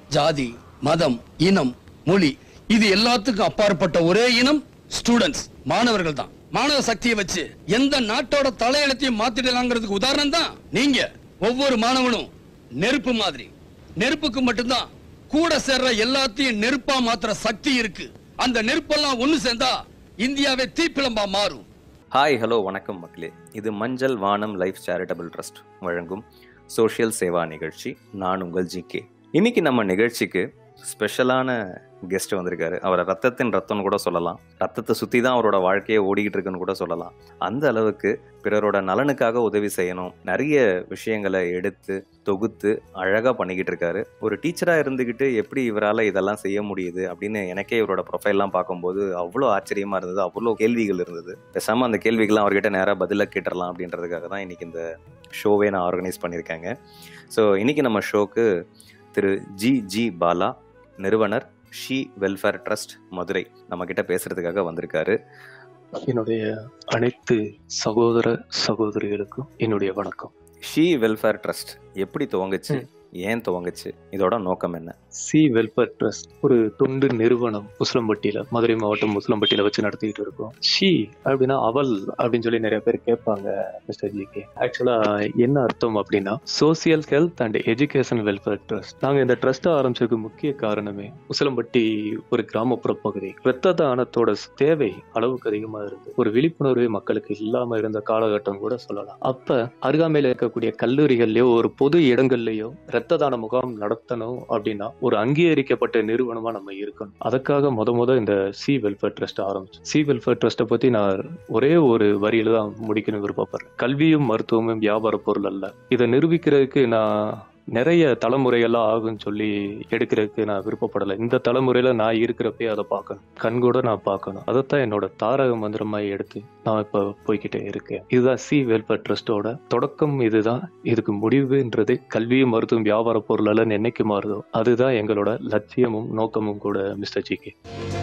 ஜாதி மதம் இனம் மொழி இது எல்லாத்துக்கும் அப்பாற்பட்ட ஒரே இனம் ஸ்டூடெண்ட்ஸ் மாணவர்கள் தான் மாணவ சக்தியை வச்சு எந்த நாட்டோட தலையெழுத்தையும் மாத்திடலாங்கிறதுக்கு உதாரணம் தான் நீங்க ஒவ்வொரு மாணவனும் நெருப்பு மாதிரி நெருப்புக்கு மட்டும்தான் கூட சேர்ற எல்லாத்தையும் நெருப்பா மாத்துற சக்தி இருக்கு அந்த நெருப்பெல்லாம் ஒண்ணு சேர்ந்தா இந்தியாவே தீப்பிழம்பா மாறும் ஹாய் ஹலோ வணக்கம் மக்களே இது மஞ்சள் வானம் லைஃப் சேரிட்டபிள் ட்ரஸ்ட் வழங்கும் சோஷியல் சேவா நிகழ்ச்சி நான் உங்கள் ஜிகே இன்னைக்கு நம்ம நிகழ்ச்சிக்கு ஸ்பெஷலான கெஸ்ட் வந்திருக்காரு அவரை ரத்தத்தின் ரத்தம்னு கூட சொல்லலாம் ரத்தத்தை சுற்றி தான் அவரோட வாழ்க்கையை ஓடிக்கிட்டு இருக்குன்னு கூட சொல்லலாம் அந்த அளவுக்கு பிறரோட நலனுக்காக உதவி செய்யணும் நிறைய விஷயங்களை எடுத்து தொகுத்து அழகாக பண்ணிக்கிட்டு இருக்காரு ஒரு டீச்சராக இருந்துக்கிட்டு எப்படி இவரால் இதெல்லாம் செய்ய முடியுது அப்படின்னு எனக்கே இவரோட ப்ரொஃபைல்லாம் பார்க்கும்போது அவ்வளோ ஆச்சரியமாக இருந்தது அவ்வளோ கேள்விகள் இருந்தது பேசாமல் அந்த கேள்விகள்லாம் அவர்கிட்ட நேராக பதிலாக கேட்டுடலாம் அப்படின்றதுக்காக தான் இன்னைக்கு இந்த ஷோவே நான் ஆர்கனைஸ் பண்ணியிருக்கேங்க ஸோ இன்னைக்கு நம்ம ஷோக்கு திரு ஜி ஜி பாலா நிறுவனர் ஷி வெல்ஃபேர் ட்ரஸ்ட் மதுரை நம்ம கிட்ட பேசுறதுக்காக வந்திருக்காரு என்னுடைய அனைத்து சகோதர சகோதரிகளுக்கும் என்னுடைய வணக்கம் ஷி வெல்ஃபேர் ட்ரஸ்ட் எப்படி துவங்குச்சு ஏன் துவங்குச்சு இதோட நோக்கம் என்ன சி வெல்ஃபேர் ட்ரஸ்ட் ஒரு தொண்டு நிறுவனம் முஸ்லம்பட்டியில மதுரை மாவட்டம் முஸ்லம்பட்டியில வச்சு நடத்திட்டு இருக்கோம் ஷி அப்படின்னா அவள் அப்படின்னு சொல்லி நிறைய பேர் கேட்பாங்க மிஸ்டர் ஜி கே ஆக்சுவலா என்ன அர்த்தம் அப்படின்னா social health and education welfare trust நாங்க இந்த ட்ரஸ்ட் ஆரம்பிச்சதுக்கு முக்கிய காரணமே முஸ்லம்பட்டி ஒரு கிராமப்புற பகுதி இரத்த தானத்தோட தேவை அளவுக்கு அதிகமா இருந்து ஒரு விழிப்புணர்வே மக்களுக்கு இல்லாம இருந்த காலகட்டம் கூட சொல்லலாம் அப்ப அருகாமையில இருக்கக்கூடிய கல்லூரிகள்லயோ ஒரு பொது இடங்கள்லயோ இரத்த தான முகாம் நடத்தணும் அப்படின்னா ஒரு அங்கீகரிக்கப்பட்ட நிறுவனமா நம்ம இருக்கணும் அதுக்காக முத முத இந்த சி வெல்ஃபேர் ட்ரஸ்ட் ஆரம்பிச்சு சி வெல்ஃபேர் ட்ரஸ்ட்டை பத்தி நான் ஒரே ஒரு வரியில தான் முடிக்கணும் விருப்பப்படுறேன் கல்வியும் மருத்துவமும் வியாபார பொருள் அல்ல இதை நிரூபிக்கிறதுக்கு நான் நிறைய தலைமுறைகள்லாம் ஆகும்னு சொல்லி எடுக்கிறதுக்கு நான் விருப்பப்படலை இந்த தலைமுறையில நான் இருக்கிறப்பே அதை பார்க்கணும் கண் கூட நான் பார்க்கணும் அதைத்தான் என்னோட தாரக மந்திரமாய் எடுத்து நான் இப்ப போய்கிட்டே இருக்கேன் இதுதான் சி வெல்ஃபேர் ட்ரஸ்டோட தொடக்கம் இதுதான் இதுக்கு முடிவுன்றது கல்வியும் மருத்துவம் வியாபார பொருள் அல்ல என்னைக்கு மாறுதோ அதுதான் எங்களோட லட்சியமும் நோக்கமும் கூட mister G K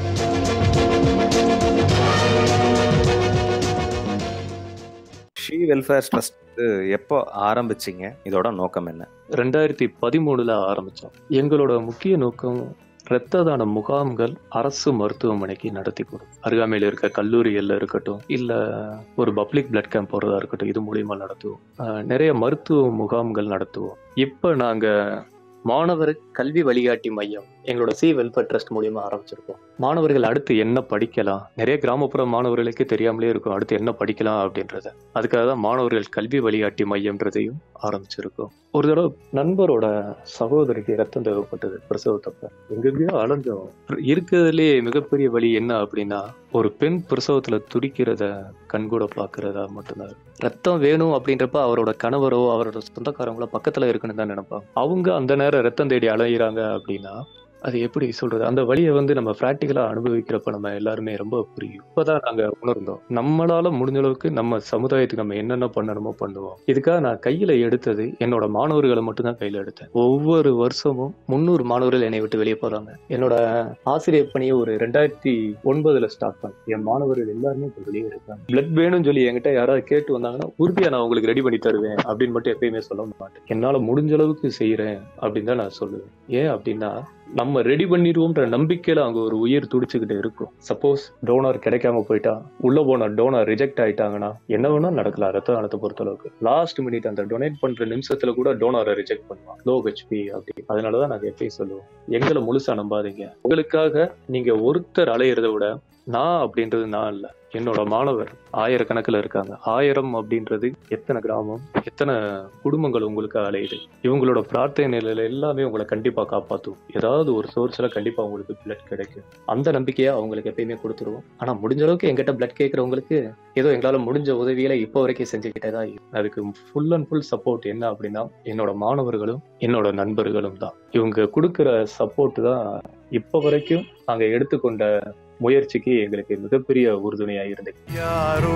C welfare trust எப்போ ஆரம்பிச்சிங்க இதோட நோக்கம் என்ன ரெண்டாயிரத்தி பதிமூணுல ஆரம்பிச்சோம் எங்களோட முக்கிய நோக்கம் இரத்த தான முகாம்கள் அரசு மருத்துவமனைக்கு நடத்தி கொடுக்கும் அருகாமையில் இருக்க கல்லூரிகள்ல இருக்கட்டும் இல்ல ஒரு பப்ளிக் பிளட் கேம்ப் போறதா இருக்கட்டும் இது மூலியமா நடத்துவோம் ஆஹ் நிறைய மருத்துவ முகாம்கள் நடத்துவோம் இப்ப நாங்க மாணவர் கல்வி வழிகாட்டி மையம் எங்களோட சி வெல்ஃபேர் ட்ரஸ்ட் மூலியமா ஆரம்பிச்சிருக்கோம் மாணவர்கள் அடுத்து என்ன படிக்கலாம் நிறைய கிராமப்புற மாணவர்களுக்கு தெரியாமலே இருக்கும் அடுத்து என்ன படிக்கலாம் அப்படின்றத அதுக்காக தான் மாணவர்கள் கல்வி வழிகாட்டி மையம்ன்றதையும் ஆரம்பிச்சிருக்கோம் ஒரு தடவை நண்பரோட சகோதரிக்கு ரத்தம் தேவைப்பட்டது பிரசவத்தப்ப எங்கெங்கயோ அலைஞ்சோம் இருக்கிறதுலே மிகப்பெரிய வழி என்ன அப்படின்னா ஒரு பெண் பிரசவத்துல துடிக்கிறத கண்கூட பாக்குறதா மட்டும்தான் ரத்தம் வேணும் அப்படின்றப்ப அவரோட கணவரோ அவரோட சொந்தக்காரங்களோ பக்கத்துல இருக்குன்னு தான் நினைப்பாங்க அவங்க அந்த நேரம் ரத்தம் தேடி அலையிறாங்க அப்படின்னா அது எப்படி சொல்றது அந்த வழியை வந்து நம்ம பிராக்டிக்கலா அனுபவிக்கிறப்ப நம்ம எல்லாருமே ரொம்ப புரியும் இப்பதான் நாங்க உணர்ந்தோம் நம்மளால முடிஞ்ச அளவுக்கு நம்ம சமுதாயத்துக்கு நம்ம என்னென்ன பண்ணணுமோ பண்ணுவோம் இதுக்காக நான் கையில எடுத்தது என்னோட மாணவர்களை மட்டும் தான் கையில எடுத்தேன் ஒவ்வொரு வருஷமும் முந்நூறு மாணவர்கள் என்னை விட்டு வெளியே போறாங்க என்னோட ஆசிரியர் பணியை ஒரு ரெண்டாயிரத்தி ஒன்பதுல ஸ்டார்ட் பண்ணேன் என் மாணவர்கள் எல்லாருமே இப்ப வெளியே இருக்காங்க பிளட் வேணும்னு சொல்லி என்கிட்ட யாராவது கேட்டு வந்தாங்கன்னா உறுதியா நான் உங்களுக்கு ரெடி பண்ணி தருவேன் அப்படின்னு மட்டும் எப்பயுமே சொல்ல மாட்டேன் என்னால முடிஞ்ச அளவுக்கு செய்யறேன் அப்படின்னு தான் நான் சொல்லுவேன் ஏன் அப்படின்னா நம்ம ரெடி பண்ணிடுவோம்ன்ற நம்பிக்கையில அங்க ஒரு உயிர் துடிச்சுக்கிட்டு இருக்கும் சப்போஸ் டோனர் கிடைக்காம போயிட்டா உள்ள போன டோனர் ரிஜெக்ட் ஆயிட்டாங்கன்னா என்ன வேணா நடக்கலாம் ரத்த தானத்தை பொறுத்த அளவுக்கு லாஸ்ட் மினிட் அந்த டொனேட் பண்ற நிமிஷத்துல கூட டோனரை ரிஜெக்ட் பண்ணுவான் லோ ஹெச்பி அப்படி அதனாலதான் நாங்க எப்பயும் சொல்லுவோம் எங்களை முழுசா நம்பாதீங்க உங்களுக்காக நீங்க ஒருத்தர் அலையிறத விட நான் அப்படின்றது நான் இல்ல என்னோட மாணவர் ஆயிரக்கணக்கில் இருக்காங்க ஆயிரம் அப்படின்றது எத்தனை கிராமம் எத்தனை குடும்பங்கள் உங்களுக்கு அலையுது இவங்களோட பிரார்த்தனை நிலையில எல்லாமே உங்களை கண்டிப்பா காப்பாத்தும் ஏதாவது ஒரு சோர்ஸ்ல கண்டிப்பா உங்களுக்கு பிளட் கிடைக்கும் அந்த நம்பிக்கையை அவங்களுக்கு எப்பயுமே கொடுத்துருவோம் ஆனா முடிஞ்ச அளவுக்கு எங்கிட்ட பிளட் கேட்கறவங்களுக்கு ஏதோ எங்களால முடிஞ்ச உதவிகளை இப்போ வரைக்கும் செஞ்சுக்கிட்டே தான் இருக்கு. அதுக்கு ஃபுல் அண்ட் ஃபுல் சப்போர்ட் என்ன அப்படின்னா என்னோட மாணவர்களும் என்னோட நண்பர்களும் தான் இவங்க கொடுக்கிற சப்போர்ட் தான் இப்போ வரைக்கும் நாங்க எடுத்துக்கொண்ட முயற்சிக்கு எங்களுக்கு மிகப்பெரிய உறுதுணையா இருந்தது யாரோ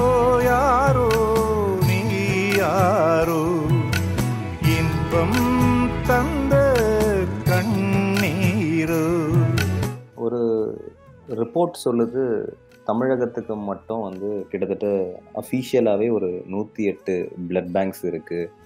யாரோ நீ யாரோ இன்பம் தந்த கண்ணீரோ ஒரு ரிப்போர்ட் சொல்லுது தமிழகத்துக்கு மட்டும் வந்து கிட்டத்தட்ட அஃபீஷியலாகவே ஒரு நூற்றி எட்டு பிளட் பேங்க்ஸ் இருக்குது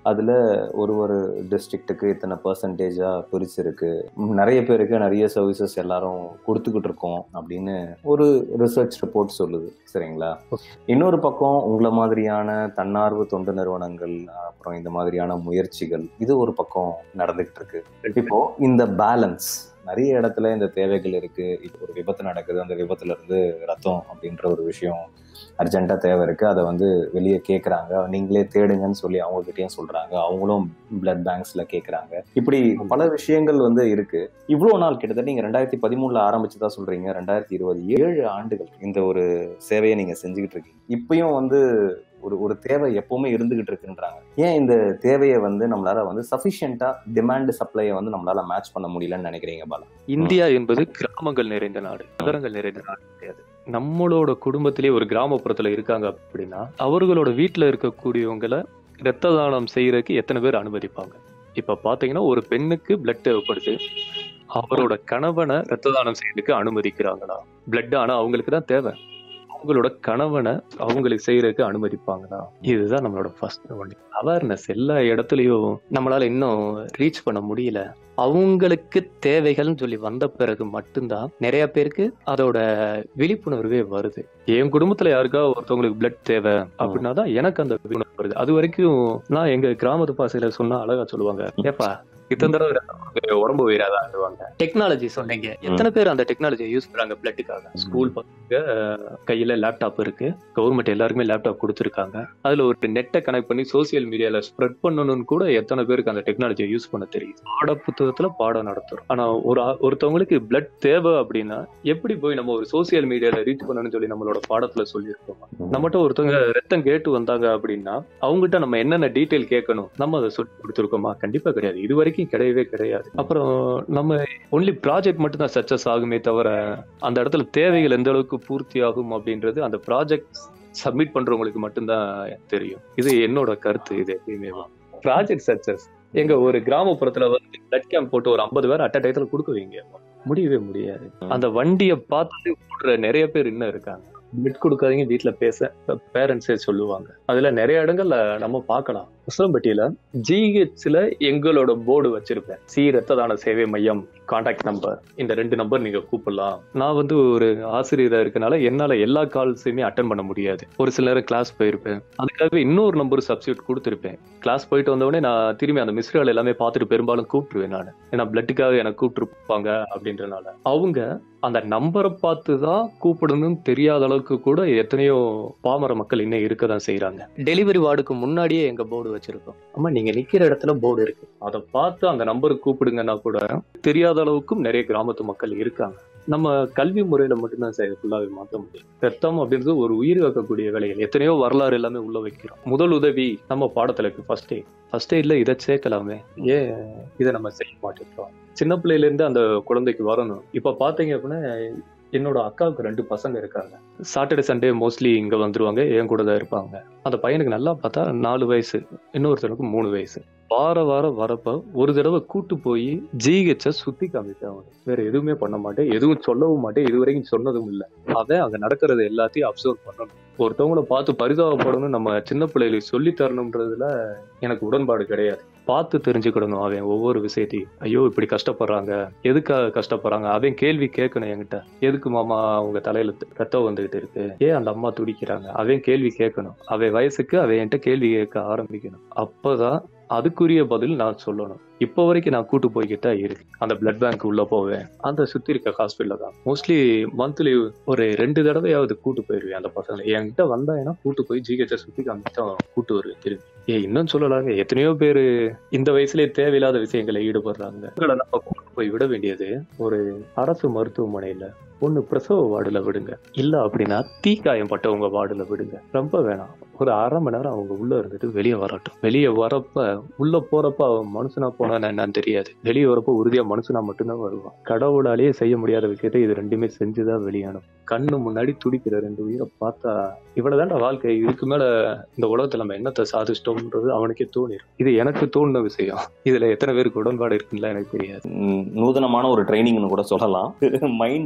அதில் ஒரு ஒரு டிஸ்ட்ரிக்ட்டுக்கு இத்தனை பர்சன்டேஜாக பிரிச்சிருக்கு ம், நிறைய பேருக்கு நிறைய சர்வீசஸ் எல்லாரும் கொடுத்துக்கிட்டு இருக்கோம் அப்படின்னு ஒரு ரிசர்ச் ரிப்போர்ட் சொல்லுது சரிங்களா இன்னொரு பக்கம் உங்களை மாதிரியான தன்னார்வ தொண்டு நிறுவனங்கள் அப்புறம் இந்த மாதிரியான முயற்சிகள் இது ஒரு பக்கம் நடந்துகிட்டு இருக்கு இப்போ இந்த பேலன்ஸ் நிறைய இடத்துல இந்த தேவைகள் இருக்கு இப்போ ஒரு விபத்து நடக்குது அந்த விபத்துல இருந்து ரத்தம் அப்படின்ற ஒரு விஷயம் அர்ஜென்ட்டா தேவை இருக்கு அதை வந்து வெளியே கேட்குறாங்க நீங்களே தேடுங்கன்னு சொல்லி அவங்ககிட்டயும் சொல்றாங்க அவங்களும் பிளட் பேங்க்ஸ்ல கேட்குறாங்க இப்படி பல விஷயங்கள் வந்து இருக்கு இவ்வளோ நாள் கிட்டத்தட்ட நீங்க ரெண்டாயிரத்தி பதிமூணுல ஆரம்பிச்சதா சொல்றீங்க ரெண்டாயிரத்தி இருபது ஏழு ஆண்டுகள் இந்த ஒரு சேவையை நீங்க செஞ்சுக்கிட்டு இருக்கீங்க இப்பயும் வந்து ஒரு ஒரு தேவை எப்பவுமே இருந்துகிட்டு இருக்குன்றாங்க ஏன் இந்த தேவையை வந்து நம்மளால வந்து சஃபிஷியண்டா டிமாண்ட் சப்ளையை வந்து நம்மளால மேட்ச் பண்ண முடியலன்னு நினைக்கிறீங்க பாலா இந்தியா என்பது கிராமங்கள் நிறைந்த நாடு நகரங்கள் நிறைந்த நாடு கிடையாது நம்மளோட குடும்பத்திலே ஒரு கிராமப்புறத்துல இருக்காங்க அப்படின்னா அவர்களோட வீட்டுல இருக்கக்கூடியவங்களை இரத்த தானம் செய்யறதுக்கு எத்தனை பேர் அனுமதிப்பாங்க இப்ப பாத்தீங்கன்னா ஒரு பெண்ணுக்கு பிளட் தேவைப்படுது அவரோட கணவனை இரத்த தானம் செய்யறதுக்கு அனுமதிக்கிறாங்களா பிளட் ஆனா அவங்களுக்கு தான் தேவை அவங்களோட கணவனை அவங்களுக்கு செய்யறதுக்கு அனுமதிப்பாங்களா இதுதான் நம்மளோட ஃபர்ஸ்ட் ஒன் அவேர்னஸ் எல்லா இடத்துலயும் நம்மளால இன்னும் ரீச் பண்ண முடியல அவங்களுக்கு தேவைகள்னு சொல்லி வந்த பிறகு மட்டும்தான் நிறைய பேருக்கு அதோட விழிப்புணர்வே வருது என் குடும்பத்துல யாருக்கா ஒருத்தவங்களுக்கு பிளட் தேவை அப்படின்னா தான் எனக்கு அந்த விழிப்புணர்வு வருது அது வரைக்கும் நான் எங்க கிராமத்து பாசையில சொன்னா அழகா சொல்லுவாங்க ஏப்பா இத்தனை தடவை ரத்தம் உடம்பு உயிராதா சொல்லுவாங்க டெக்னாலஜி சொன்னீங்க எத்தனை பேர் அந்த டெக்னாலஜியை யூஸ் பண்றாங்க பிளட்டுக்காக ஸ்கூல் பசங்க கையில லேப்டாப் இருக்கு கவர்மெண்ட் எல்லாருக்குமே லேப்டாப் கொடுத்துருக்காங்க அதுல ஒரு நெட்டை கனெக்ட் பண்ணி சோசியல் மீடியால ஸ்ப்ரெட் பண்ணணும்னு கூட எத்தனை பேருக்கு அந்த டெக்னாலஜியை யூஸ் பண்ண தெரியும் பாட புத்தகத்துல பாடம் நடத்துறோம் ஆனா ஒரு ஆ- ஒருத்தவங்களுக்கு பிளட் தேவை அப்படின்னா எப்படி போய் நம்ம ஒரு சோசியல் மீடியால ரீச் பண்ணணும்னு சொல்லி நம்மளோட பாடத்துல சொல்லியிருக்கோம் நம்மகிட்ட ஒருத்தவங்க ரத்தம் கேட்டு வந்தாங்க அப்படின்னா அவங்ககிட்ட நம்ம என்னென்ன டீட்டெயில் கேட்கணும் நம்ம அதை சொல்லி கொடுத்துருக்கோமா கண்டிப்பா கிடையாது இது வரைக்கும் கிடையவே கிடையாது அப்புறம் நம்ம ஒன்லி ப்ராஜெக்ட் மட்டும் தான் சக்சஸ் ஆகுமே தவிர அந்த இடத்துல தேவைகள் எந்த அளவுக்கு பூர்த்தி ஆகும் அப்படின்றது அந்த ப்ராஜெக்ட் சப்மிட் பண்றவங்களுக்கு மட்டும்தான் தெரியும் இது என்னோட கருத்து இது எப்பயுமே ப்ராஜெக்ட் சக்சஸ் எங்க ஒரு கிராமப்புறத்துல வந்து பிளட் கேம்ப் போட்டு ஒரு ஐம்பது பேர் அட் டைத்துல கொடுக்குவீங்க முடியவே முடியாது அந்த வண்டியை பார்த்து ஓடுற நிறைய பேர் இன்னும் இருக்காங்க பிட் கொடுக்காதீங்க வீட்ல பேச பேரண்ட்ஸே சொல்லுவாங்க அதுல நிறைய இடங்கள்ல நம்ம பார்க்கலாம் உசலம்பட்டியில ஜிஹெச்ல எங்களோட போர்டு வச்சிருப்பேன் சி ரத்த தான சேவை மையம் கான்டாக்ட் நம்பர் இந்த ரெண்டு நம்பர் நீங்க கூப்பிடலாம் நான் வந்து ஒரு ஆசிரியரா இருக்கனால என்னால எல்லா கால்ஸையுமே அட்டன் பண்ண முடியாது ஒரு சில நேரம் கிளாஸ் போயிருப்பேன் அதுக்காகவே இன்னொரு நம்பர் சப்ஸ்டியூட் கொடுத்துருப்பேன் கிளாஸ் போயிட்டு வந்த உடனே நான் திரும்பி அந்த மிஸ்ரால் எல்லாமே பார்த்துட்டு பெரும்பாலும் கூப்பிட்டுருவேன் நான் ஏன்னா பிளட்டுக்காக எனக்கு கூப்பிட்டுருப்பாங்க அப்படின்றனால அவங்க அந்த நம்பரை பார்த்து தான் கூப்பிடணும்னு தெரியாத அளவுக்கு கூட எத்தனையோ பாமர மக்கள் இன்னும் இருக்க தான் செய்யறாங்க டெலிவரி வார்டுக்கு முன்னாடியே எங்க போர்டு வச்சிருக்கோம் ஆமா நீங்க நிக்கிற இடத்துல போர்டு இருக்கு அதை பார்த்து அந்த நம்பருக்கு கூப்பிடுங்கன்னா கூட தெரியாத அளவுக்கும் நிறைய கிராமத்து மக்கள் இருக்காங்க நம்ம கல்வி முறையில மட்டும்தான் சார் ஃபுல்லாவே மாற்ற முடியும் ரத்தம் அப்படின்றது ஒரு உயிர் காக்கக்கூடிய வேலைகள் எத்தனையோ வரலாறு எல்லாமே உள்ள வைக்கிறோம் முதல் உதவி நம்ம பாடத்துல இருக்கு ஃபர்ஸ்ட் எய்ட் ஃபர்ஸ்ட் எய்ட்ல இதை சேர்க்கலாமே ஏன் இதை நம்ம செய்ய மாட்டேங்கிறோம் சின்ன பிள்ளையில இருந்து அந்த குழந்தைக்கு வரணும் இப்ப பாத்தீங்க அப்படின்னா என்னோட அக்காவுக்கு ரெண்டு பசங்க இருக்காங்க சாட்டர்டே சண்டே மோஸ்ட்லி இங்க வந்துருவாங்க என் கூட தான் இருப்பாங்க அந்த பையனுக்கு நல்லா பார்த்தா நாலு வயசு இன்னொருத்தனுக்கு மூணு வயசு வார வாரம் வரப்ப ஒரு தடவை கூட்டு போய் ஜிஹெச்ச சுத்தி காமிப்பேன் அவனுக்கு வேற எதுவுமே பண்ண மாட்டேன் எதுவும் சொல்லவும் மாட்டேன் இது வரைக்கும் சொன்னதும் இல்லை அவன் அங்க நடக்கிறது எல்லாத்தையும் அப்சர்வ் பண்ணணும் ஒருத்தவங்கள பார்த்து பரிதாபப்படணும் நம்ம சின்ன பிள்ளைகளுக்கு சொல்லி தரணுன்றதுல எனக்கு உடன்பாடு கிடையாது பார்த்து தெரிஞ்சுக்கிடணும் அவன் ஒவ்வொரு விஷயத்தையும் ஐயோ இப்படி கஷ்டப்படுறாங்க எதுக்காக கஷ்டப்படுறாங்க அவன் கேள்வி கேட்கணும் என்கிட்ட எதுக்கு மாமா அவங்க தலையில ரத்தம் வந்துகிட்டு இருக்கு ஏன் அந்த அம்மா துடிக்கிறாங்க அவன் கேள்வி கேட்கணும் அவன் வயசுக்கு அவன் என்கிட்ட கேள்வி கேட்க ஆரம்பிக்கணும் அப்பதான் அதுக்குரிய பதில் நான் சொல்லணும் இப்போ வரைக்கும் நான் கூட்டு போய்கிட்டா இருக்கு அந்த பிளட் பேங்க் உள்ள போவேன் அந்த சுத்தி இருக்க ஹாஸ்பிட்டல்ல தான் மோஸ்ட்லி மந்த்லி ஒரு ரெண்டு தடவையாவது கூட்டு போயிருவேன் அந்த பசங்களை என்கிட்ட வந்தாங்கன்னா கூட்டு போய் ஜிஹெச்ச சுத்தி காமிச்சு கூட்டு வருவேன் திரும்பி ஏ இன்னும் சொல்லலாங்க எத்தனையோ பேரு இந்த வயசுலயே தேவையில்லாத விஷயங்களை ஈடுபடுறாங்க அவங்களை நம்ம கூட்டு போய் விட வேண்டியது ஒரு அரசு மருத்துவமனையில ஒண்ணு பிரசவ வார்டுல விடுங்க இல்ல அப்படின்னா தீக்காயம் பட்டவங்க வார்டுல விடுங்க ரொம்ப வேணாம் ஒரு அரை மணி நேரம் அவங்க உள்ள இருந்துட்டு வெளியே வரட்டும் வெளியே வரப்ப உள்ள போறப்ப அவன் மனுஷனா போனான்னு என்னன்னு தெரியாது வெளியே வரப்ப உறுதியா மனுஷனா மட்டும்தான் வருவான் கடவுளாலேயே செய்ய முடியாத விஷயத்தை இது ரெண்டுமே செஞ்சுதான் வெளியானும் கண்ணு முன்னாடி துடிக்கிற ரெண்டு உயிரை பார்த்தா இவ்வளவுதான்டா வாழ்க்கை இதுக்கு மேல இந்த உலகத்துல நம்ம என்னத்தை சாதிச்சிட்டோம்ன்றது அவனுக்கே தோணிடும் இது எனக்கு தோணுன விஷயம் இதுல எத்தனை பேருக்கு உடன்பாடு இருக்குன்னு எனக்கு தெரியாது ம், நூதனமான ஒரு ட்ரைனிங்னு கூட சொல்லலாம் மைண்டை ப்ரிப்பேர்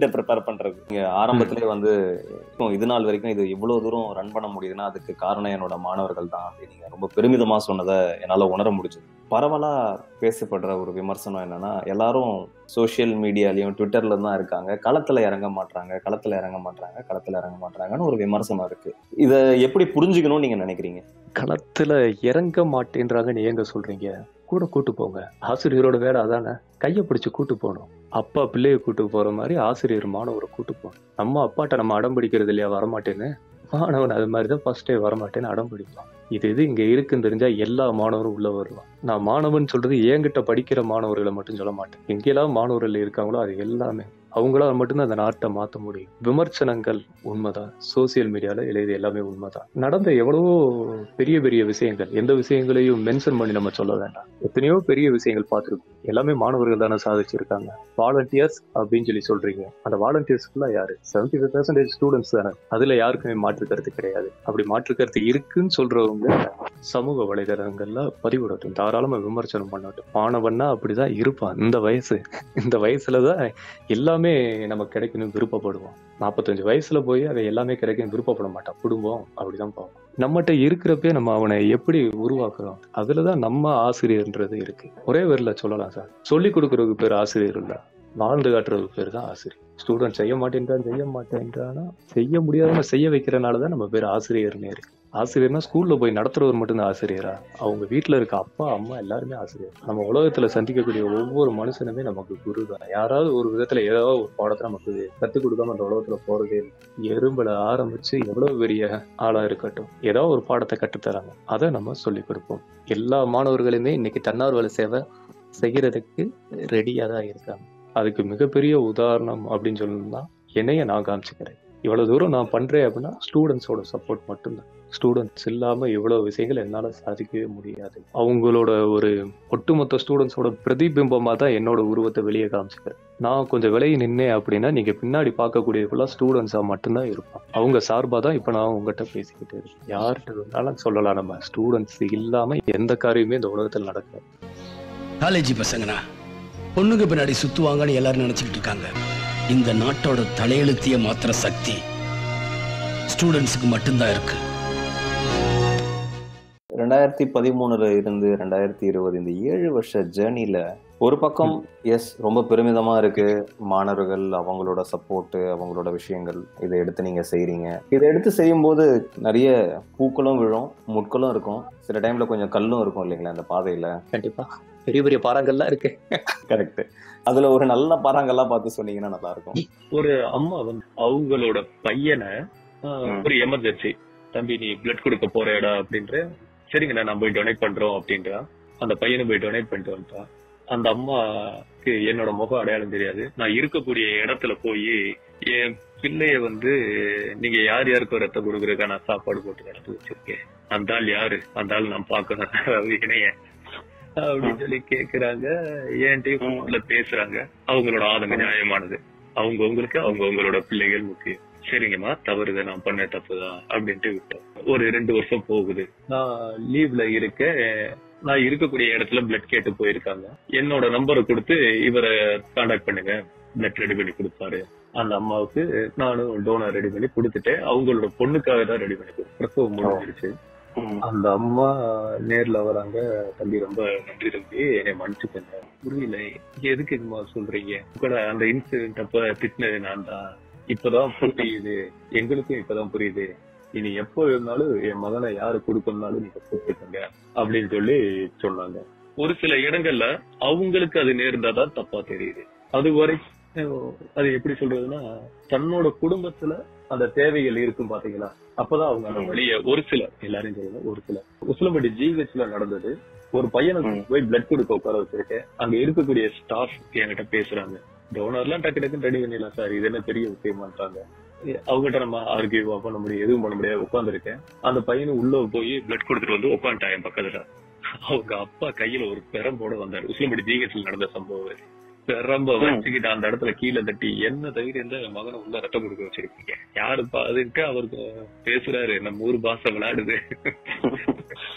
பண்றது நீங்க ஆரம்பத்திலே வந்து இப்போ இது நாள் வரைக்கும் இது இவ்வளவு தூரம் ரன் பண்ண முடியுதுன்னா அதுக்கு காரணம் என்னோட மாணவர்கள் தான் அப்படின்னு நீங்க ரொம்ப பெருமிதமா சொன்னதை என்னால உணர முடிஞ்சது பரவலா பேசப்படுற ஒரு விமர்சனம் என்னன்னா எல்லாரும் சோஷியல் மீடியாலயும் ட்விட்டர்ல தான் இருக்காங்க களத்துல இறங்க மாட்டாங்க களத்துல இறங்க மாட்டாங்க களத்துல இறங்க மாட்டாங்கன்னு ஒரு விமர்சனம் இருக்கு இத எப்படி புரிஞ்சுக்கணும்னு நீங்க நினைக்கிறீங்க களத்துல இறங்க மாட்டேன்றாங்கன்னு ஏங்க சொல்றீங்க கூட கூட்டு போங்க ஆசிரியரோட வேலை அதானே கையை பிடிச்சு கூட்டு போகணும் அப்பா பிள்ளைய கூட்டு போற மாதிரி ஆசிரியர் மாணவரை கூட்டு போகணும் நம்ம அப்பாட்ட நம்ம அடம் பிடிக்கிறது இல்லையா வரமாட்டேன்னு மாணவன் அது மாதிரி தான் ஃபர்ஸ்ட் டே வரமாட்டேன்னு அடம் பிடிப்பான் இது இது இங்க இருக்குன்னு தெரிஞ்சா எல்லா மாணவரும் உள்ள வருவான் நான் மாணவன் சொல்றது என்கிட்ட படிக்கிற மாணவர்களை மட்டும் சொல்ல மாட்டேன் எங்கெல்லாம் மாணவர்கள் இருக்காங்களோ அது எல்லாமே அவங்களால மட்டும்தான் அந்த நாட்டை மாத்த முடியும் விமர்சனங்கள் உண்மைதான் சோசியல் மீடியால எழுது எல்லாமே உண்மைதான் நடந்த எவ்வளவோ பெரிய பெரிய விஷயங்கள் எந்த விஷயங்களையும் மென்ஷன் பண்ணி நம்ம சொல்ல வேண்டாம் எத்தனையோ பெரிய விஷயங்கள் பார்த்துருக்கோம் எல்லாமே மாணவர்கள் தானே சாதிச்சிருக்காங்க வாலண்டியர்ஸ் அப்படின்னு சொல்லி சொல்றீங்க அந்த வாலண்டியர்ஸ்க்குலாம் யாரு செவன்டி ஃபைவ் பர்சன்டேஜ் ஸ்டூடெண்ட்ஸ் தானே அதுல யாருக்குமே மாற்று கருத்து கிடையாது அப்படி மாற்று கருத்து இருக்குன்னு சொல்றவங்க சமூக வலைதளங்கள்ல பதிவிடட்டும் தாராளமா விமர்சனம் பண்ணட்டும் மாணவன்னா அப்படிதான் இருப்பான் இந்த வயசு இந்த வயசுலதான் எல்லாமே நமக்கு கிடைக்கணும் விருப்பப்படுவோம் நாற்பத்தஞ்சு வயசுல போய் அதை எல்லாமே கிடைக்கணும் விருப்பப்பட மாட்டான் குடும்பம் அப்படிதான் பார்ப்போம் நம்மகிட்ட இருக்கிறப்பே நம்ம அவனை எப்படி உருவாக்குறோம் அதுலதான் நம்ம ஆசிரியர்ன்றது இருக்கு ஒரே பேர்ல சொல்லலாம் சார் சொல்லி கொடுக்கறதுக்கு பேர் ஆசிரியர் இல்ல வாழ்ந்து காட்டுறதுக்கு பேர் தான் ஆசிரியர் ஸ்டூடெண்ட் செய்ய மாட்டேன்றான் செய்ய மாட்டேன்றானா செய்ய முடியாதவங்க செய்ய வைக்கிறனாலதான் நம்ம பேர் ஆசிரியர்னே இருக்கு ஆசிரியர்னா ஸ்கூல்ல போய் நடத்துறவர் மட்டும்தான் ஆசிரியரா அவங்க வீட்ல இருக்க அப்பா அம்மா எல்லாருமே ஆசிரியர் நம்ம உலகத்துல சந்திக்கக்கூடிய ஒவ்வொரு மனுஷனுமே நமக்கு குரு தான் யாராவது ஒரு விதத்துல ஏதாவது ஒரு பாடத்தை நமக்கு கத்துக் கொடுக்காம அந்த உலகத்துல போறதே இல்லை எறும்புல ஆரம்பிச்சு எவ்வளவு பெரிய ஆளா இருக்கட்டும் ஏதாவது ஒரு பாடத்தை கற்றுத்தராங்க அதை நம்ம சொல்லிக் கொடுப்போம் எல்லா மாணவர்களுமே இன்னைக்கு தன்னார்வல சேவை செய்யறதுக்கு ரெடியா தான் இருக்காங்க அதுக்கு மிகப்பெரிய உதாரணம் அப்படின்னு சொல்லணும்னா என்னைய நான் காமிச்சுக்கிறேன் இவ்வளவு தூரம் நான் பண்றேன் அப்படின்னா ஸ்டூடெண்ட்ஸோட சப்போர்ட் மட்டும்தான் ஸ்டூடெண்ட்ஸ் இல்லாம இவ்வளவு விஷயங்கள் என்னால சாதிக்கவே முடியாது அவங்களோட ஒரு ஒட்டுமொத்த ஸ்டூடெண்ட்ஸோட பிரதிபிம்பமா தான் என்னோட உருவத்தை வெளியே காமிச்சுக்கிறேன் நான் கொஞ்சம் விலகி நின்னேன் அப்படின்னா நீங்க பின்னாடி பார்க்கக்கூடிய ஃபுல்லா ஸ்டூடெண்ட்ஸா மட்டும்தான் இருப்பான் அவங்க சார்பா தான் இப்ப நான் உங்ககிட்ட பேசிக்கிட்டு இருக்கேன் யார்கிட்ட இருந்தாலும் சொல்லலாம் நம்ம ஸ்டூடெண்ட்ஸ் இல்லாம எந்த காரியமே இந்த உலகத்தில் நடக்காது காலேஜ் பசங்கனா பொண்ணுங்க பின்னாடி சுத்துவாங்கன்னு எல்லாரும் நினைச்சுக்கிட்டு இருக்காங்க இந்த நாட்டோட தலையெழுத்திய மாத்திர சக்தி ஸ்டூடெண்ட்ஸுக்கு மட்டும்தான் இருக்கு ரெண்டாயிரத்தி பதிமூணுல இருந்து ரெண்டாயிரத்தி இருபது இந்த ஏழு வருஷ ஜேர்னில ஒரு பக்கம் எஸ் ரொம்ப பெருமிதமா இருக்கு மாணவர்கள் அவங்களோட சப்போர்ட் அவங்களோட விஷயங்கள் இதை எடுத்து நீங்க செய்றீங்க இதை எடுத்து செய்யும்போது நிறைய பூக்களும் விழும் முட்களும் இருக்கும் சில டைம்ல கொஞ்சம் கல்லும் இருக்கும் இல்லைங்களா அந்த பாதையில கண்டிப்பா பெரிய பெரிய பாறாங்கல்லாம் இருக்கு கரெக்ட் அதுல ஒரு நல்ல பாறாங்கெல்லாம் பார்த்து சொன்னீங்கன்னா நல்லா இருக்கும் ஒரு அம்மா வந்து அவங்களோட பையனை ஆஹ், ஒரு எமர்ஜென்சி தம்பி நீ பிளட் கொடுக்க போறேடா அப்படின்ற சரிங்கண்ணா நான் போய் டொனேட் பண்றோம் அப்படின்றா அந்த பையனை போய் டொனேட் பண்ணிட்டு வந்துட்டான் அந்த அம்மாக்கு என்னோட முகம் அடையாளம் தெரியாது நான் இருக்கக்கூடிய இடத்துல போய் என் பிள்ளைய வந்து நீங்க யார் யாருக்கும் ரத்தம் கொடுக்குறதுக்கா நான் சாப்பாடு போட்டு நடத்தி வச்சிருக்கேன் அந்த ஆள் யாரு அந்த ஆள் நான் பார்க்கணும் அதாவது இணைய அப்படின்னு சொல்லி கேக்குறாங்க என்கிட்டயும் போன்ல பேசுறாங்க அவங்களோட ஆதங்க நியாயமானது அவங்க உங்களுக்கு அவங்க உங்களோட பிள்ளைகள் முக்கியம் சரிங்கம்மா தவறுதை நான் பண்ண தப்புதான் அப்படின்ட்டு விட்டோம் ஒரு ரெண்டு வருஷம் போகுது நான் லீவ்ல இருக்க நான் இருக்கக்கூடிய இடத்துல பிளட் கேட்டு போயிருக்காங்க என்னோட நம்பரை கொடுத்து இவரை காண்டாக்ட் பண்ணுங்க பிளட் ரெடி பண்ணி கொடுப்பாரு அந்த அம்மாவுக்கு நானும் டோனர் ரெடி பண்ணி கொடுத்துட்டேன் அவங்களோட பொண்ணுக்காக தான் ரெடி பண்ணி கொடுத்தேன் பிரசவம் முடிஞ்சிருச்சு அந்த அம்மா நேர்ல வராங்க தம்பி ரொம்ப நன்றி தம்பி என்னை மன்னிச்சுக்கங்க புரியல எதுக்குமா சொல்றீங்க கூட அந்த இன்சிடென்ட் அப்ப திட்டினது நான் தான் இப்பதான் புரியுது எங்களுக்கும் இப்பதான் புரியுது இனி எப்போ இருந்தாலும் என் மகனை யாரு கொடுக்கணும்னாலும் நீங்க கூப்பிட்டுக்கங்க அப்படின்னு சொல்லி சொன்னாங்க ஒரு சில இடங்கள்ல அவங்களுக்கு அது நேர்ந்தாதான் தப்பா தெரியுது அது வரைக்கும் அது எப்படி சொல்றதுன்னா தன்னோட குடும்பத்துல அந்த தேவைகள் இருக்கும் பாத்தீங்களா அப்பதான் அவங்க அந்த வழிய ஒரு சிலர் எல்லாரையும் சொல்லல ஒரு சிலர் உசிலம்பட்டி ஜிஹெச்ல நடந்தது ஒரு பையனுக்கு போய் பிளட் கொடுக்க உட்கார வச்சிருக்கேன் அங்க இருக்கக்கூடிய ஸ்டாஃப் என்கிட்ட பேசுறாங்க டோனர்லாம் டக்கு டக்குன்னு ரெடி பண்ணிடலாம் சார் இது என்ன பெரிய விஷயமாட்டாங்க அவங்ககிட்ட நம்ம ஆர்கியூவா பண்ண முடியும் எதுவும் பண்ண முடியாது உட்காந்துருக்கேன் அந்த பையனு உள்ள போய் பிளட் கொடுத்துட்டு வந்து உட்காந்துட்டான் என் பக்கத்துல அவங்க அப்பா கையில ஒரு பெரம்போட வந்தாரு உசிலம்பட்டி ஜிஹெச்ல நடந்த சம்பவம் இது. பெரம்ப வச்சுக்கிட்டு அந்த இடத்துல கீழே தட்டி என்ன தைரியம் தான் என் மகனை உள்ள ரத்தம் கொடுக்க வச்சிருக்கீங்க யாருப்பா அதுன்ட்டு அவருக்கு பேசுறாரு நம்ம ஊர் பாச விளையாடுது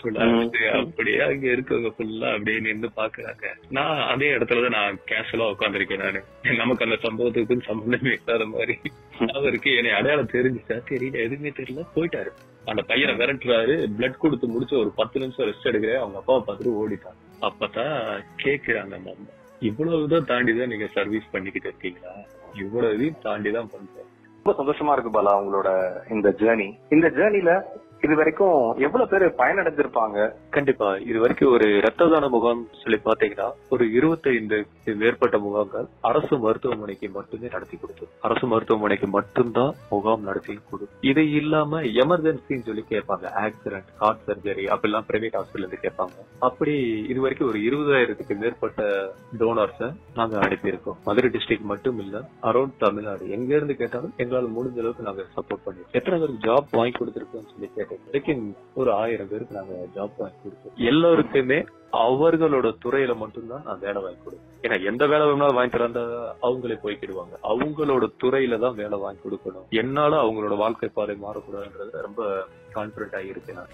ஃபுல்லா அப்படியே அங்க இருக்கவங்க ஃபுல்லா அப்படியே நின்னு பாக்குறாங்க நான் அதே இடத்துலதான் நான் கேஷுவலா உட்காந்துருக்கேன் நானு நமக்கு அந்த சம்பவத்துக்கு சம்பந்தமே இல்லாத மாதிரி அவருக்கு என்னை அடையாளம் தெரிஞ்சுச்சா தெரியல எதுவுமே தெரியல போயிட்டாரு அந்த பையனை விரட்டுறாரு பிளட் கொடுத்து முடிச்சு ஒரு பத்து நிமிஷம் ரெஸ்ட் எடுக்கிறேன் அவங்க அப்பாவை பார்த்துட்டு ஓடிட்டான் அப்பதான் கேக்குறாங்க அந்த அம்மா இவ்வளவு இதை தாண்டி தான் நீங்க சர்வீஸ் பண்ணிக்கிட்டு இருக்கீங்களா இவ்வளவு இதையும் தாண்டி தான் பண்றேன் ரொம்ப சந்தோஷமா இருக்கு பாலா உங்களோட இந்த ஜேர்னி இந்த ஜேர்னில இது வரைக்கும் எவ்வளவு பேர் பயனடைஞ்சிருப்பாங்க கண்டிப்பா இது வரைக்கும் ஒரு ரத்த தான முகாம் சொல்லி பாத்தீங்கன்னா ஒரு இருபத்தைந்து மேற்பட்ட முகாம்கள் அரசு மருத்துவமனைக்கு மட்டுமே நடத்தி கொடுத்தோம் அரசு மருத்துவமனைக்கு மட்டும்தான் முகாம் நடத்தி கொடுக்கும் இது இல்லாம எமர்ஜென்சின்னு சொல்லி கேட்பாங்க ஆக்சிடென்ட் ஹார்ட் சர்ஜரி அப்படிலாம் பிரைவேட் ஹாஸ்பிட்டல் இருந்து கேட்பாங்க அப்படி இது வரைக்கும் ஒரு இருபதாயிரத்துக்கு மேற்பட்ட டோனர்ஸ நாங்க அனுப்பியிருக்கோம் மதுரை டிஸ்ட்ரிக்ட் மட்டும் இல்ல அரௌண்ட் தமிழ்நாடு எங்க இருந்து கேட்டாலும் எங்களால முடிஞ்ச அளவுக்கு நாங்க சப்போர்ட் பண்ணிருக்கோம் எத்தனை பேருக்கு ஜாப் வாங்கி கொடுத்துருக்கோம்னு சொல்லி கேட்டேன் வரைக்கும் ஒரு ஆயிரம் பேருக்கு நாங்க ஜாப் வாங்கி கொடுத்தோம் எல்லாருக்குமே அவர்களோட துறையில மட்டும்தான் நான் வேலை வாங்கி கொடுப்பேன் ஏன்னா எந்த வேலை வேணாலும் வாங்கி தரந்தா அவங்களே போய்க்கிடுவாங்க அவங்களோட துறையில தான் வேலை வாங்கி கொடுக்கணும் என்னால அவங்களோட வாழ்க்கை பாதை மாறக்கூடாதுன்றது ரொம்ப கான்பிடண்டா இருக்கு நான்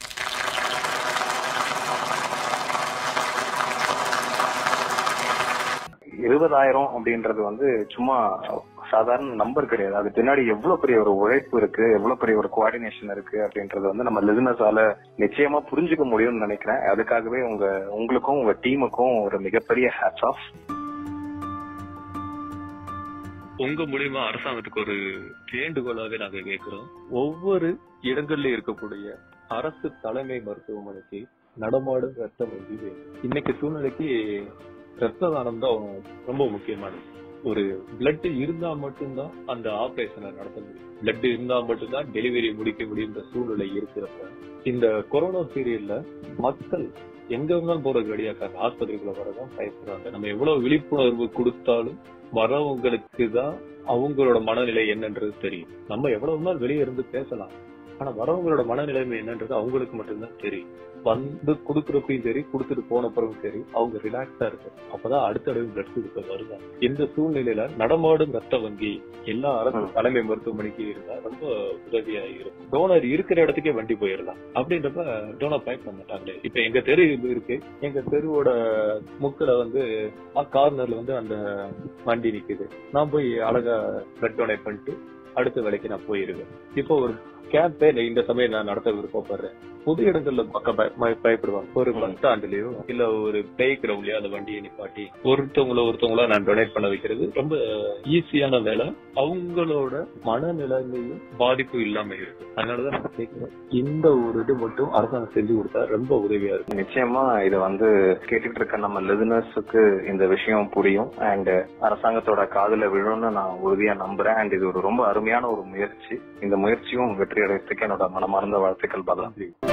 இருபதாயிரம் அப்படின்றது வந்து சும்மா சாதாரண நம்பர் கிடையாது அது பின்னாடி எவ்வளவு பெரிய ஒரு உழைப்பு இருக்கு எவ்வளவு பெரிய ஒரு கோஆர்டினேஷன் இருக்கு அப்படின்றது வந்து நம்ம லிசனர்ஸால நிச்சயமா புரிஞ்சுக்க முடியும்னு நினைக்கிறேன் அதுக்காகவே உங்க உங்களுக்கும் உங்க டீமுக்கும் ஒரு மிகப்பெரிய ஹேட்ஸ் ஆஃப் உங்க மூலியமா அரசாங்கத்துக்கு ஒரு வேண்டுகோளாவே நாங்க கேட்கிறோம் ஒவ்வொரு இடங்கள்ல இருக்கக்கூடிய அரசு தலைமை மருத்துவமனைக்கு நடமாடும் ரத்த வங்கி வேணும் இன்னைக்கு சூழ்நிலைக்கு ரத்த தானம் தான் ரொம்ப முக்கியமானது ஒரு பிளட் இருந்தா மட்டும்தான் அந்த ஆபரேஷனை நடத்த முடியும் பிளட் இருந்தா மட்டும்தான் டெலிவரி முடிக்க முடியுன்ற சூழ்நிலை இருக்கிறப்ப இந்த கொரோனா பீரியட்ல மக்கள் எங்க இருந்தாலும் போறது ரெடியாக்காங்க ஆஸ்பத்திரிக்குள்ள வரதான் பயப்படுறாங்க நம்ம எவ்வளவு விழிப்புணர்வு கொடுத்தாலும் வரவங்களுக்கு தான் அவங்களோட மனநிலை என்னன்றது தெரியும் நம்ம எவ்வளவு நாள் வெளியே இருந்து பேசலாம் ஆனா வரவங்களோட மனநிலைமை என்னன்றது அவங்களுக்கு மட்டும்தான் தெரியும் வந்து குடுக்கறப்பையும் சரி கொடுத்துட்டு போன பிறகும் சரி அவங்க ரிலாக்ஸா இருக்கு அப்பதான் அடுத்த தடவை பிளட் கொடுக்க வருவாங்க இந்த சூழ்நிலையில நடமாடும் ரத்த வங்கி எல்லா அரசு தலைமை மருத்துவமனைக்கு இருந்தா ரொம்ப உதவியா இருக்கும் டோனர் இருக்கிற இடத்துக்கே வண்டி போயிடலாம் அப்படின்றப்ப டோனர் பயப்பட மாட்டாங்களே இப்ப எங்க தெரு இருக்கு எங்க தெருவோட முக்கில வந்து கார்னர்ல வந்து அந்த வண்டி நிக்குது நான் போய் அழகா பிளட் டொனேட் பண்ணிட்டு அடுத்த வேலைக்கு நான் போயிருவேன் இப்போ ஒரு கேம்பே இந்த சமயம் நான் நடத்த விருப்பப்படுறேன் பொது இடங்கள்ல மக்கள் பய- பய- பயப்படுவாங்க ஒரு பஸ் ஸ்டாண்ட்லயோ இல்ல ஒரு பிளே கிரவுண்ட்லயோ அந்த வண்டியை நிப்பாட்டி ஒருத்தவங்கள ஒருத்தவங்கள நான் டொனேட் பண்ண வைக்கிறது ரொம்ப ஈஸியான வேலை அவங்களோட மனநிலைமையும் பாதிப்பு இல்லாம இருக்கு அதனாலதான் நான் கேட்கிறேன் இந்த ஒரு இது மட்டும் அரசாங்கம் செஞ்சு கொடுத்தா ரொம்ப உதவியா இருக்கும் நிச்சயமா இது வந்து கேட்டுட்டு இருக்க நம்ம லிசனர்ஸுக்கு இந்த விஷயம் புரியும் அண்ட் அரசாங்கத்தோட காதுல விழும்னு நான் உறுதியா நம்புறேன் அண்ட் இது ஒரு ரொம்ப அருமையான ஒரு முயற்சி இந்த முயற்சியும் வெற்றி அடைறதுக்கு என்னோட மனமார்ந்த வாழ்த்துக்கள் பலா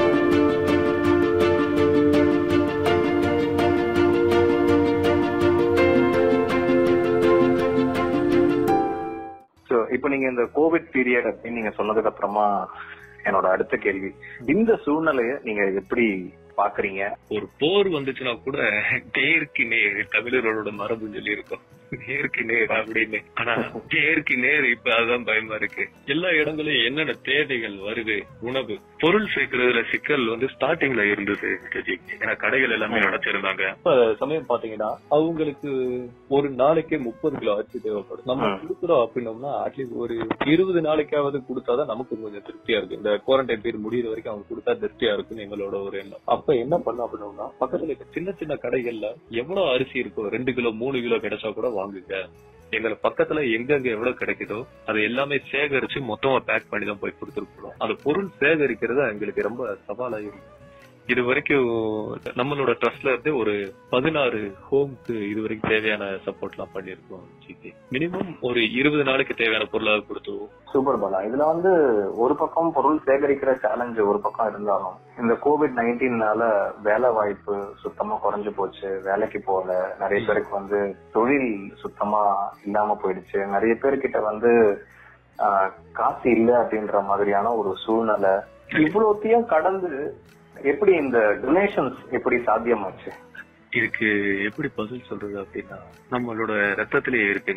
சோ இப்போ நீங்க இந்த கோவிட் பீரியட் அப்படின்னு நீங்க சொன்னதுக்கு அப்புறமா என்னோட அடுத்த கேள்வி இந்த சூழ்நிலைய நீங்க எப்படி பாக்குறீங்க ஒரு போர் வந்துச்சுன்னா கூட நேருக்கு நேர் தமிழர்களோட மரபுன்னு சொல்லி இருக்கும் நேருக்கு நேர் அப்படின்னு ஆனா நேருக்கு நேர் இப்ப அதுதான் பயமா இருக்கு எல்லா இடங்களையும் என்னென்ன தேவைகள் வருது உணவு பொருள் சேர்க்கறதுல சிக்கல் வந்து ஸ்டார்டிங்ல இருந்தது கஜி. ஏன்னா கடைகள் எல்லாமே நடத்திருந்தாங்க இப்ப சமயம் பாத்தீங்கன்னா அவங்களுக்கு ஒரு நாளைக்கே முப்பது கிலோ அரிசி தேவைப்படும் நம்ம ம். கொடுக்குறோம் அப்படின்னோம்னா அட்லீஸ்ட் ஒரு இருபது நாளைக்காவது கொடுத்தாதான் நமக்கு கொஞ்சம் திருப்தியா இருக்கு இந்த குவாரண்டைன் பீரியட் முடியிற வரைக்கும் அவங்க கொடுத்தா திருப்தியா இருக்குன்னு எங்களோட ஒரு எண்ணம் அப்ப என்ன பண்ண அப்படின்னோம்னா பக்கத்துல இருக்க சின்ன சின்ன கடைகள்ல எவ்வளவு அரிசி இருக்கோ ரெண்டு கிலோ மூணு கிலோ கிடைச்சா கூட வாங்குங்க எங்களை பக்கத்துல எங்கெங்க எவ்வளவு கிடைக்குதோ அதை எல்லாமே சேகரிச்சு மொத்தமா பேக் பண்ணி தான் போய் கொடுத்துருக்கோம் அந்த பொருள் சேகரிக்கிறது எங்களுக்கு ரொம்ப சவாலா இருக்கு இது வரைக்கும் நம்மளோட ட்ரஸ்ட்ல இருந்து ஒரு பதினாறு ஹோம்க்கு இது வரைக்கும் தேவையான சப்போர்ட் எல்லாம் பண்ணிருக்கோம் ஜிபி மினிமம் ஒரு இருபது நாளைக்கு தேவையான பொருளாக கொடுத்துருவோம் சூப்பர் பாலா இதுல வந்து ஒரு பக்கம் பொருள் சேகரிக்கிற சேலஞ்ச் ஒரு பக்கம் இருந்தாலும் இந்த கோவிட் நைன்டீன்னால வேலை வாய்ப்பு சுத்தமா குறைஞ்சு போச்சு வேலைக்கு போகல நிறைய பேருக்கு வந்து தொழில் சுத்தமா இல்லாம போயிடுச்சு நிறைய பேர்கிட்ட வந்து ஆஹ், காசு இல்ல அப்படின்ற மாதிரியான ஒரு சூழ்நிலை இவ்வளோத்தையும் கடந்து எப்படி இந்த டொனேஷன்ஸ் எப்படி சாத்தியமாச்சு இதுக்கு எப்படி பதில் சொல்றது அப்படின்னா நம்மளோட ரத்தத்திலேயே இருக்குங்க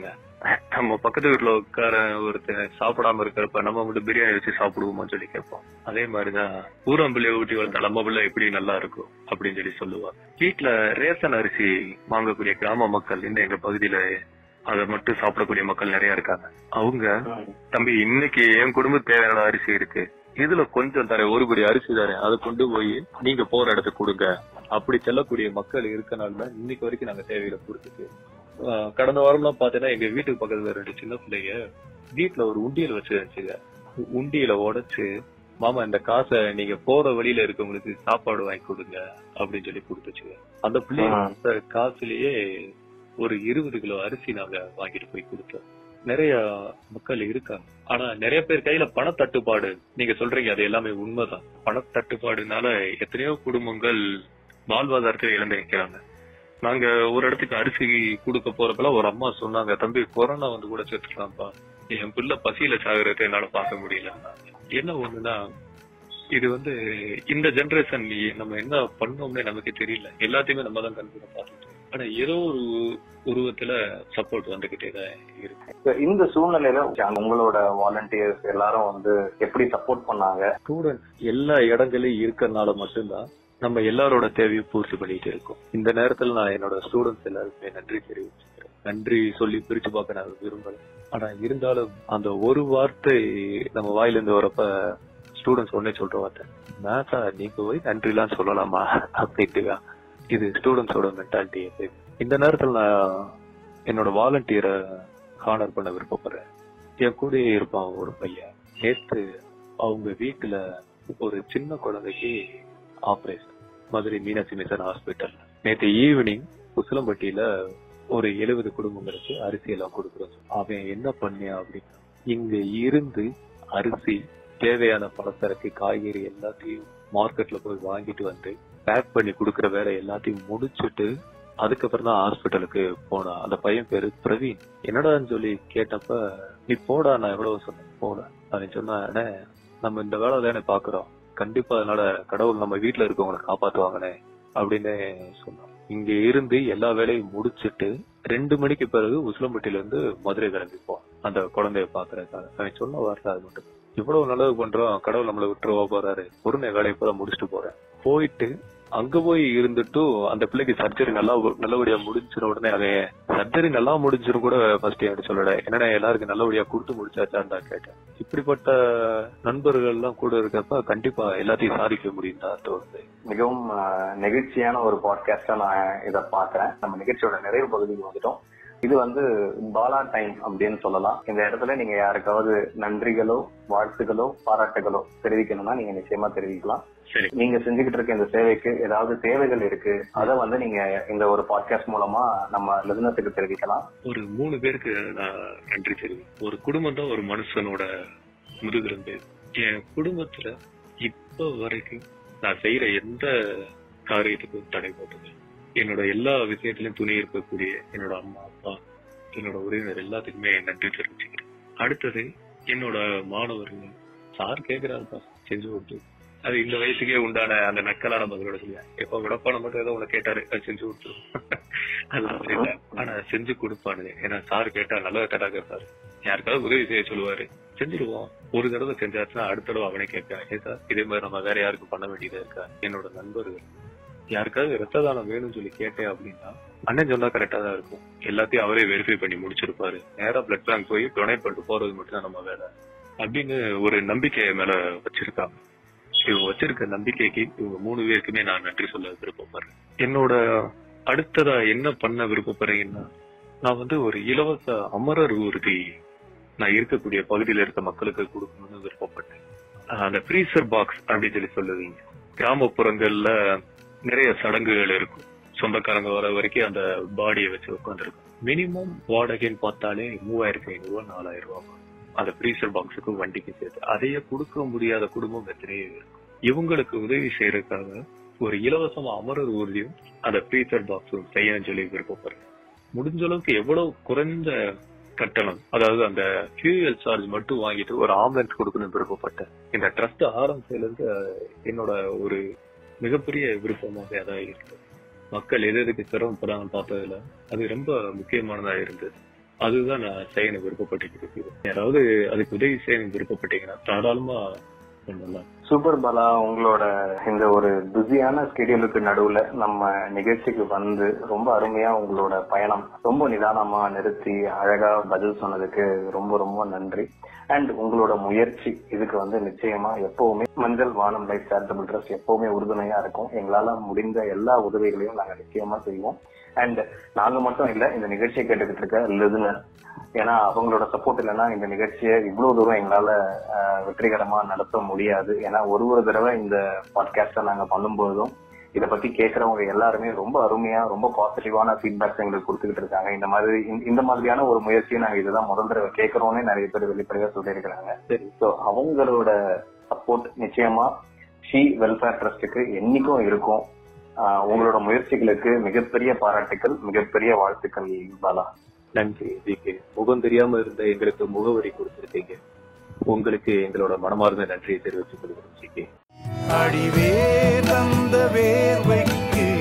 நம்ம பக்கத்து வீட்டுல உட்கார ஒருத்தன் சாப்பிடாம இருக்கிறப்ப நம்ம மட்டும் பிரியாணி வச்சு சாப்பிடுவோமான்னு சொல்லி கேட்போம் அதே மாதிரிதான் ஊரம் பிள்ளைய ஊட்டி வளர்த்த நம்ம பிள்ளை எப்படி நல்லா இருக்கும் அப்படின்னு சொல்லி சொல்லுவாங்க வீட்டுல ரேஷன் அரிசி வாங்கக்கூடிய கிராம மக்கள் இந்த எங்க பகுதியில அதை மட்டும் சாப்பிடக்கூடிய மக்கள் நிறைய இருக்காங்க அவங்க தம்பி இன்னைக்கு என் குடும்பத்துக்கு தேவையான அரிசி இருக்கு இதுல கொஞ்சம் தரேன் ஒரு படி அரிசி தரேன் அதை கொண்டு போய் நீங்க போற இடத்துக்கு கொடுங்க அப்படி செல்லக்கூடிய மக்கள் இருக்கனால தான் இன்னைக்கு வரைக்கும் நாங்க தேவையில கொடுத்துட்டு ஆஹ் கடந்த வாரம்லாம் பாத்தீங்கன்னா எங்க வீட்டுக்கு பக்கத்துல ரெண்டு சின்ன பிள்ளைங்க வீட்டுல ஒரு உண்டியல் வச்சு வச்சுங்க உண்டியல உடைச்சு மாமா இந்த காசை நீங்க போற வழியில இருக்கவங்களுக்கு சாப்பாடு வாங்கி கொடுங்க அப்படின்னு சொல்லி கொடுத்துச்சுங்க அந்த பிள்ளைங்க கொடுத்த காசுலயே ஒரு இருபது கிலோ அரிசி நாங்க வாங்கிட்டு போய் கொடுத்தோம் நிறைய மக்கள் இருக்காங்க ஆனா நிறைய பேர் கையில பணத்தட்டுப்பாடு நீங்க சொல்றீங்க அது எல்லாமே உண்மைதான் பணத்தட்டுப்பாடுனால எத்தனையோ குடும்பங்கள் வாழ்வாதாரத்தை இழந்து நிக்கிறாங்க நாங்க ஒரு இடத்துக்கு அரிசி கொடுக்க போறப்பெல்லாம் ஒரு அம்மா சொன்னாங்க தம்பி கொரோனா வந்து கூட சேர்த்துக்கலாம்ப்பா என் பிள்ளை பசியில சாகுறதை என்னால பார்க்க முடியல என்ன ஒண்ணுன்னா இது வந்து இந்த ஜெனரேஷன் நம்ம என்ன பண்ணோம்னே நமக்கு தெரியல எல்லாத்தையுமே நம்ம தான் கண்கூட பார்த்துட்டு ஆனா ஏதோ ஒரு உருவத்துல சப்போர்ட் வந்துகிட்டே தான் இருக்கு So, இந்த சூழ்நிலையில உங்களோட வாலண்டியர்ஸ் எல்லாரும் வந்து எப்படி சப்போர்ட் பண்ணாங்க ஸ்டூடெண்ட்ஸ் எல்லா இடங்களையும் இருக்கறனால மட்டும்தான் நம்ம எல்லாரோட தேவையும் பூர்த்தி பண்ணிட்டு இருக்கோம் இந்த நேரத்துல நான் என்னோட ஸ்டூடெண்ட்ஸ் எல்லாருக்குமே நன்றி தெரிவிச்சுக்கிறேன் நன்றி சொல்லி பிரிச்சு பார்க்க நான் விரும்பல ஆனா இருந்தாலும் அந்த ஒரு வார்த்தை நம்ம வாயில இருந்து வரப்ப ஸ்டூடெண்ட்ஸ் உடனே சொல்ற வார்த்தை மேத்தா நீங்க போய் நன்றி எல்லாம் சொல்லலாமா அப்படின்ட்டு இது ஸ்டூடெண்ட்ஸோட மென்டாலிட்டி இந்த நேரத்துல நான் என்னோட வாலண்டியரை ஹானர் பண்ண விருப்பப்படுறேன் என் கூடயே இருப்பான் ஒரு பையன் நேத்து அவங்க வீட்டுல ஒரு சின்ன குழந்தைக்கு operation Madurai Meenakshi mission hospital நேத்து ஈவினிங் உசிலம்பட்டியில ஒரு எழுபது குடும்பங்களுக்கு அரிசி எல்லாம் கொடுக்குறோம் அவன் என்ன பண்ணியா அப்படின்னா இங்க இருந்து அரிசி தேவையான பலசரக்கு காய்கறி எல்லாத்தையும் மார்க்கெட்ல போய் வாங்கிட்டு வந்து பேக் பண்ணி கொடுக்கற வேலை எல்லாத்தையும் முடிச்சுட்டு அதுக்கப்புறம் தான் ஹாஸ்பிட்டலுக்கு போனா அந்த பையன் பேரு பிரவீன் என்னடான்னு சொல்லி கேட்டப்ப நீ போடா நான் எவ்வளவு சொன்னேன் போட அவன் சொன்னா "அண்ணே, நம்ம இந்த வேலை தானே பாக்குறோம் கண்டிப்பா அதனால கடவுள் நம்ம வீட்டுல இருக்கவங்களை காப்பாத்துவாங்கண்ணே அப்படின்னு சொன்னான் இங்க இருந்து எல்லா வேலையும் முடிச்சிட்டு ரெண்டு மணிக்கு பிறகு உசிலம்பட்டியில இருந்து மதுரை கிளம்பி போவான் அந்த குழந்தைய பாக்குறதுக்காக அவன் சொன்ன வார்த்தை அது மட்டும் இவ்வளவு நல்லது பண்றோம் கடவுள் நம்மளை விட்டுருவா போறாரு பொறுமை வேலையை பூரா முடிச்சுட்டு போறேன் போயிட்டு அங்க போய் இருந்துட்டு அந்த பிள்ளைக்கு சர்ஜரி நல்லா நல்லபடியா முடிஞ்சின உடனே அவன் சர்ஜரி நல்லா முடிஞ்சிரும் கூட ஃபர்ஸ்ட் என்கிட்ட சொல்லல என்னடா எல்லாருக்கும் நல்லபடியா கொடுத்து முடிச்சாச்சான்னு தான் கேட்டேன் இப்படிப்பட்ட நண்பர்கள் எல்லாம் கூட இருக்கப்ப கண்டிப்பா எல்லாத்தையும் சாதிக்க முடியும் தான் தோணுது மிகவும் அஹ், நெகிழ்ச்சியான ஒரு பாட்காஸ்டா நான் இத பாக்குறேன் நம்ம நிகழ்ச்சியோட நிறைவு பகுதிக்கு வந்துட்டோம் இது வந்து பாலா டைம் அப்படின்னு சொல்லலாம் இந்த இடத்துல நீங்க யாருக்காவது நன்றிகளோ வாழ்த்துகளோ பாராட்டுகளோ தெரிவிக்கணும்னா நீங்க நிச்சயமா தெரிவிக்கலாம் சரி நீங்க செஞ்சுக்கிட்டு இருக்க இந்த சேவைக்கு ஏதாவது தேவைகள் இருக்கு அதை வந்து நீங்க இந்த ஒரு பாட்காஸ்ட் மூலமா நம்ம லிசனத்துக்கு தெரிவிக்கலாம் ஒரு மூணு பேருக்கு நான் நன்றி தெரியும் ஒரு குடும்பம் தான் ஒரு மனுஷனோட முதுகெலும்பு என் குடும்பத்துல இப்ப வரைக்கும் நான் செய்யற எந்த காரியத்துக்கும் தடை போட்டது என்னோட எல்லா விஷயத்திலும் துணை இருக்கக்கூடிய என்னோட அம்மா அப்பா என்னோட உறவினர் எல்லாத்துக்குமே நன்றி தெரிவிச்சுக்கிறேன் அடுத்தது என்னோட மாணவர்கள் சார் கேக்குறாருப்பா செஞ்சு கொடுத்து அது இந்த வயசுக்கே உண்டான அந்த நக்கலான பதிலோட சொல்லுவேன் எப்ப விடப்பான மட்டும் ஏதோ உனக்கு கேட்டாரு அது செஞ்சு கொடுத்துரும் அது மாதிரி இல்ல. ஆனா செஞ்சு கொடுப்பானுங்க ஏன்னா சார் கேட்டா நல்ல கேட்டா கேட்பாரு யாருக்காவது உதவி செய்ய சொல்லுவாரு செஞ்சிருவோம் ஒரு தடவை செஞ்சாச்சுன்னா அடுத்த தடவை அவனே கேட்பான் ஏன் சார் இதே மாதிரி நம்ம வேற யாருக்கும் பண்ண வேண்டியதா இருக்கா என்னோட நண்பர்கள் யாருக்காவது ரத்த தானம் வேணும்னு சொல்லி கேட்டேன் அப்படின்னா அண்ணன் சொன்னா கரெக்டா தான் இருக்கும் எல்லாத்தையும் அவரே வெரிஃபை பண்ணி முடிச்சிருப்பாரு நேரா பிளட் பேங்க் போய் டொனேட் பண்ணிட்டு போறது மட்டும் தான் நம்ம வேலை அப்படின்னு ஒரு நம்பிக்கை மேல வச்சிருக்காங்க இவங்க வச்சிருக்க நம்பிக்கைக்கு இவங்க மூணு பேருக்குமே நான் நன்றி சொல்ல விருப்பப்படுறேன் என்னோட அடுத்ததா என்ன பண்ண விருப்பப்படுறீங்கன்னா நான் வந்து ஒரு இலவச அமரர் ஊர்தி நான் இருக்கக்கூடிய பகுதியில இருக்க மக்களுக்கு கொடுக்கணும்னு விருப்பப்பட்டேன் அஹ் அந்த ஃப்ரீசர் பாக்ஸ் அப்படின்னு சொல்லி சொல்லுவீங்க கிராமப்புறங்கள்ல நிறைய சடங்குகள் இருக்கும் சொந்தக்காரங்க வர வரைக்கும் அந்த பாடியை வச்சு உட்காந்துருக்கும் மினிமம் வாடகைன்னு பார்த்தாலே மூவாயிரத்தி ஐநூறு ரூபா நாலாயிரம் ரூபாய் அந்த ஃப்ரீசர் பாக்ஸுக்கும் வண்டிக்கு சேர்த்து அதையே கொடுக்க முடியாத குடும்பம் எத்தனையோ இருக்கும் இவங்களுக்கு உதவி செய்யறதுக்காக ஒரு இலவசமா அமரர் ஊர்தியும் அந்த ஃப்ரீசர் பாக்ஸும் செய்யணும்னு சொல்லி விருப்பப்படுறேன் முடிஞ்ச அளவுக்கு எவ்வளவு குறைந்த கட்டணம் அதாவது அந்த ஃபியூயல் சார்ஜ் மட்டும் வாங்கிட்டு ஒரு ஆம்புலன்ஸ் கொடுக்கணும்னு விருப்பப்பட்டேன் இந்த ட்ரஸ்ட் ஆரம்பிச்சதுல இருந்து அஹ், என்னோட ஒரு மிகப்பெரிய விருப்பமாக அதான் இருக்கு மக்கள் எது எதுக்கு சிரமப்படுறாங்கன்னு பார்த்ததுல அது ரொம்ப முக்கியமானதா இருந்தது அதுதான் நான் செய்யணும் விருப்பப்பட்டுக்கிட்டு யாராவது அதுக்கு உதவி செய்யணும் விருப்பப்பட்டீங்கன்னா தாராளமா பண்ணலாம் சூப்பர் பாலா உங்களோட இந்த ஒரு பிஸியான ஸ்கெடியூலுக்கு நடுவுல நம்ம நிகழ்ச்சிக்கு வந்து ரொம்ப அருமையா உங்களோட பயணம் ரொம்ப நிதானமா நிறுத்தி அழகா பதில் சொன்னதுக்கு ரொம்ப ரொம்ப நன்றி அண்ட் உங்களோட முயற்சி இதுக்கு வந்து நிச்சயமா எப்பவுமே மஞ்சள் வானம் லைஃப் சேரிட்டபிள் ட்ரஸ்ட் எப்பவுமே உறுதுணையா இருக்கும் எங்களால முடிந்த எல்லா உதவிகளையும் நாங்க நிச்சயமா செய்வோம் அண்ட் நாங்க மட்டும் இல்ல இந்த நிகழ்ச்சியை கேட்டுக்கிட்டு இருக்க லிசனர் ஏன்னா அவங்களோட சப்போர்ட் இல்லைன்னா இந்த நிகழ்ச்சியை இவ்வளவு தூரம் எங்களால அஹ், வெற்றிகரமா நடத்த முடியாது ஏன்னா ஒரு ஒரு தடவை இந்த பாட்காஸ்ட நாங்க பண்ணும்போதும் இத பத்தி கேட்கறவங்க எல்லாருமே ரொம்ப அருமையா ரொம்ப பாசிட்டிவான ஃபீட்பேக்ஸ் எங்களுக்கு கொடுத்துக்கிட்டு இருக்காங்க இந்த மாதிரி இந்த- இந்த மாதிரியான ஒரு முயற்சியை நாங்க இதுதான் முதல் தடவை கேட்கறோம்னு நிறைய பேர் வெளிப்படையா சொல்லியிருக்கிறாங்க சரி ஸோ அவங்களோட சப்போர்ட் நிச்சயமா ஷீ வெல்ஃபேர் ட்ரஸ்ட்டுக்கு என்னைக்கும் இருக்கும் ஆஹ் உங்களோட முயற்சிகளுக்கு மிகப்பெரிய பாராட்டுக்கள் மிகப்பெரிய வாழ்த்துக்கள் பாலா நன்றி ஜிகே முகம் தெரியாம இருந்த எங்களுக்கு முகவரி கொடுத்திருக்கீங்க உங்களுக்கு எங்களோட மனமார்ந்த நன்றியை தெரிவித்துக் கொள்கிறோம் ஜிகே அடிவேர் தந்த வேர்வைக்கு